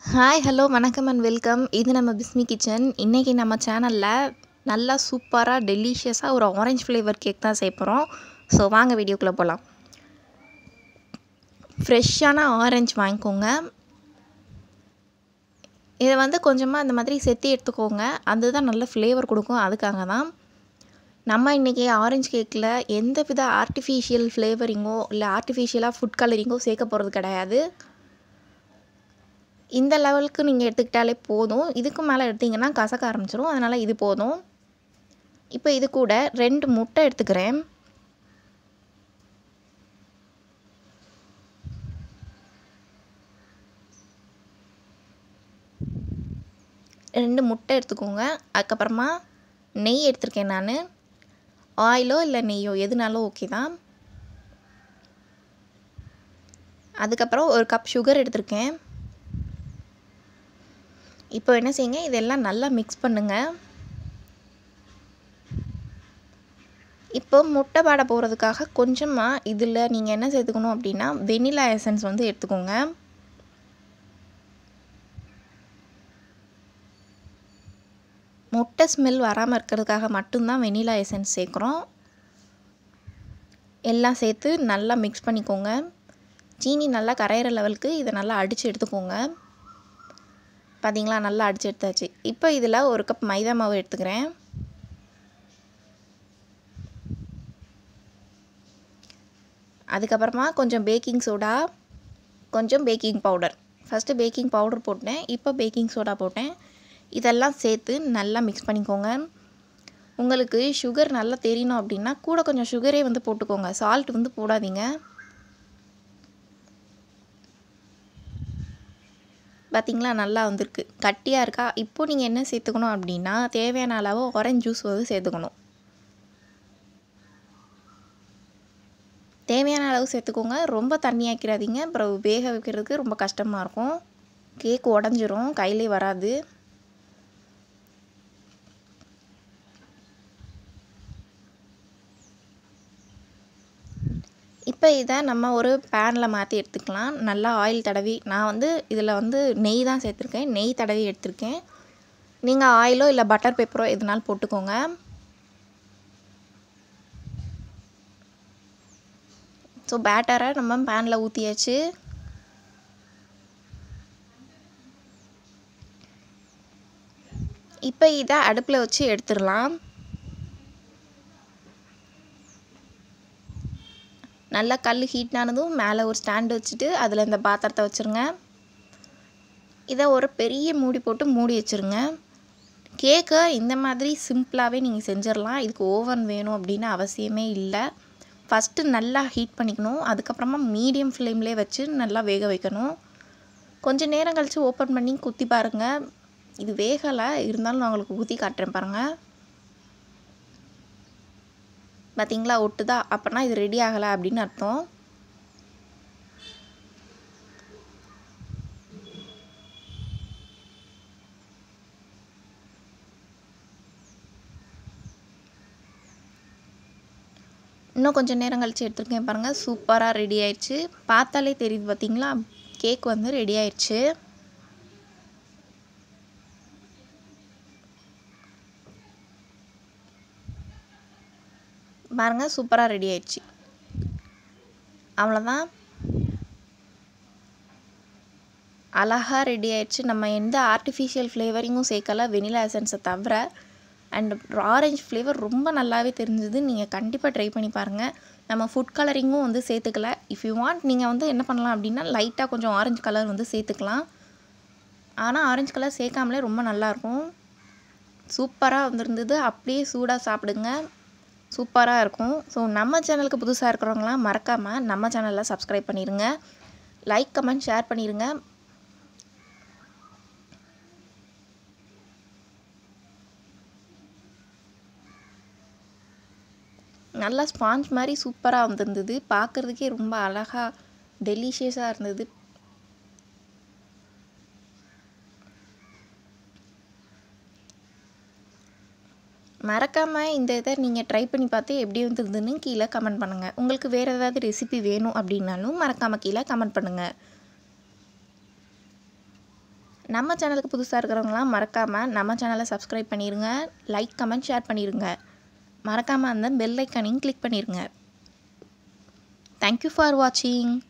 hi hello வணக்கம் and welcome இது நம்ம பிஸ்மி கிச்சன் இன்றைக்கி நம்ம சேனலில் நல்லா சூப்பராக டெலிஷியஸாக ஒரு ஆரஞ்சு ஃப்ளேவர் கேக் தான் செய்ய போகிறோம் ஸோ வாங்க வீடியோக்குள்ளே போகலாம் ஃப்ரெஷ்ஷான ஆரஞ்சு வாங்கிக்கோங்க இதை வந்து கொஞ்சமாக இந்த மாதிரி செத்தி எடுத்துக்கோங்க அதுதான் நல்ல ஃப்ளேவர் கொடுக்கும் அதுக்காக தான் நம்ம இன்றைக்கி ஆரஞ்சு கேக்கில் எந்த வித ஆர்டிஃபிஷியல் ஃப்ளேவரிங்கோ இல்லை ஆர்டிஃபிஷியலாக ஃபுட் கலரிங்கோ சேர்க்க போகிறது கிடையாது இந்த லெவலுக்கு நீங்கள் எடுத்துக்கிட்டாலே போதும் இதுக்கு மேலே எடுத்திங்கன்னா கசக்க ஆரம்பிச்சிடும் அதனால் இது போதும் இப்போ இது கூட ரெண்டு முட்டை எடுத்துக்கிறேன் ரெண்டு முட்டை எடுத்துக்கோங்க அதுக்கப்புறமா நெய் எடுத்திருக்கேன் நான் ஆயிலோ இல்லை நெய்யோ எதுனாலும் ஓகே தான் அதுக்கப்புறம் ஒரு கப் சுகர் எடுத்திருக்கேன் இப்போ என்ன செய்யுங்க இதெல்லாம் நல்லா மிக்ஸ் பண்ணுங்கள் இப்போ முட்டை பாட போகிறதுக்காக கொஞ்சமாக இதில் நீங்கள் என்ன சேர்த்துக்கணும் அப்படின்னா வெனிலா எசன்ஸ் வந்து எடுத்துக்கோங்க முட்டை ஸ்மெல் வராமல் இருக்கிறதுக்காக மட்டும்தான் வெனிலா எசன்ஸ் சேர்க்குறோம் எல்லாம் சேர்த்து நல்லா மிக்ஸ் பண்ணிக்கோங்க சீனி நல்லா கரையிற லெவலுக்கு இதை நல்லா அடித்து எடுத்துக்கோங்க பார்த்தீங்களா நல்லா அடித்து எடுத்தாச்சு இப்போ இதில் ஒரு கப் மைதா மாவு எடுத்துக்கிறேன் அதுக்கப்புறமா கொஞ்சம் பேக்கிங் சோடா கொஞ்சம் baking powder first baking powder போட்டேன் இப்போ பேக்கிங் சோடா போட்டேன் இதெல்லாம் சேர்த்து நல்லா மிக்ஸ் பண்ணிக்கோங்க உங்களுக்கு சுகர் நல்லா தெரியணும் அப்படின்னா கூட கொஞ்சம் சுகரே வந்து போட்டுக்கோங்க சால்ட் வந்து போடாதீங்க பார்த்திங்களா நல்லா வந்திருக்கு கட்டியாக இருக்கா இப்போது நீங்கள் என்ன சேர்த்துக்கணும் அப்படின்னா தேவையான அளவு ஆரஞ்ச் ஜூஸ் வந்து சேர்த்துக்கணும் தேவையான அளவு சேர்த்துக்கோங்க ரொம்ப தண்ணியாக்கிறாதீங்க அப்புறம் வேக வைக்கிறதுக்கு ரொம்ப கஷ்டமாக இருக்கும் கேக் உடஞ்சிரும் கையிலே வராது இப்போ இதை நம்ம ஒரு பேனில் மாற்றி எடுத்துக்கலாம் நல்லா ஆயில் தடவி நான் வந்து இதில் வந்து நெய் தான் சேர்த்துருக்கேன் நெய் தடவி எடுத்திருக்கேன் நீங்கள் ஆயிலோ இல்லை பட்டர் பேப்பரோ எதுனாலும் போட்டுக்கோங்க ஸோ பேட்டரை நம்ம பேனில் ஊற்றியாச்சு இப்போ இதை அடுப்பில் வச்சு எடுத்துடலாம் நல்லா கல் ஹீட் ஆனதும் மேலே ஒரு ஸ்டாண்டு வச்சுட்டு அதில் இந்த பாத்திரத்தை வச்சுருங்க இதை ஒரு பெரிய மூடி போட்டு மூடி வச்சுருங்க கேக்கை இந்த மாதிரி சிம்பிளாகவே நீங்கள் செஞ்சிடலாம் இதுக்கு ஓவன் வேணும் அப்படின்னு அவசியமே இல்லை ஃபஸ்ட்டு நல்லா ஹீட் பண்ணிக்கணும் அதுக்கப்புறமா மீடியம் ஃப்ளேம்லேயே வச்சு நல்லா வேக வைக்கணும் கொஞ்சம் நேரம் கழித்து ஓப்பன் பண்ணி குத்தி பாருங்கள் இது வேகலை இருந்தாலும் நான் உங்களுக்கு ஊற்றி காட்டுறேன் பாருங்கள் பார்த்தீங்களா ஒட்டுதா அப்போனா இது ரெடி ஆகலை அப்படின்னு அர்த்தம் இன்னும் கொஞ்சம் நேரம் கழித்து எடுத்துருக்கேன் பாருங்கள் சூப்பராக ரெடி ஆயிடுச்சு பார்த்தாலே தெரியுது பார்த்தீங்களா கேக் வந்து ரெடி ஆயிடுச்சு பாருங்கள் சூப்பராக ரெடி ஆயிடுச்சு அவ்வளோதான் அழகாக ரெடி ஆயிடுச்சு நம்ம எந்த ஆர்டிஃபிஷியல் ஃப்ளேவரிங்கும் சேர்க்கல வெனிலா எசன்ஸை தவிர அண்ட் ஆரஞ்சு ஃப்ளேவர் ரொம்ப நல்லாவே தெரிஞ்சுது நீங்கள் கண்டிப்பாக ட்ரை பண்ணி பாருங்கள் நம்ம ஃபுட் கலரிங்கும் வந்து சேர்த்துக்கல இஃப் யூ வாண்ட் நீங்கள் வந்து என்ன பண்ணலாம் அப்படின்னா லைட்டாக கொஞ்சம் ஆரஞ்சு கலர் வந்து சேர்த்துக்கலாம் ஆனால் ஆரஞ்சு கலர் சேர்க்காமலே ரொம்ப நல்லாயிருக்கும் சூப்பராக வந்துருந்தது அப்படியே சூடாக சாப்பிடுங்க சூப்பராக இருக்கும் ஸோ நம்ம சேனலுக்கு புதுசாக இருக்கிறவங்களாம் மறக்காமல் நம்ம சேனலில் சப்ஸ்கிரைப் பண்ணிடுங்க லைக் கமெண்ட் ஷேர் பண்ணிடுங்க நல்லா ஸ்பாஞ்ச் மாதிரி சூப்பராக வந்திருந்தது பார்க்குறதுக்கே ரொம்ப அழகாக டெலிஷியஸாக இருந்தது மறக்காமல் இந்த இதை நீங்கள் ட்ரை பண்ணி பார்த்து எப்படி வந்துருதுன்னு கீழே கமெண்ட் பண்ணுங்கள் உங்களுக்கு வேறு ஏதாவது ரெசிபி வேணும் அப்படின்னாலும் மறக்காமல் கீழே கமெண்ட் பண்ணுங்கள் நம்ம சேனலுக்கு புதுசாக இருக்கிறவங்களாம் மறக்காமல் நம்ம சேனலை சப்ஸ்கிரைப் பண்ணிடுங்க லைக் கமெண்ட் ஷேர் பண்ணிடுங்க மறக்காமல் அந்த பெல் ஐக்கானையும் கிளிக் பண்ணிடுங்க தேங்க்யூ ஃபார் வாட்சிங்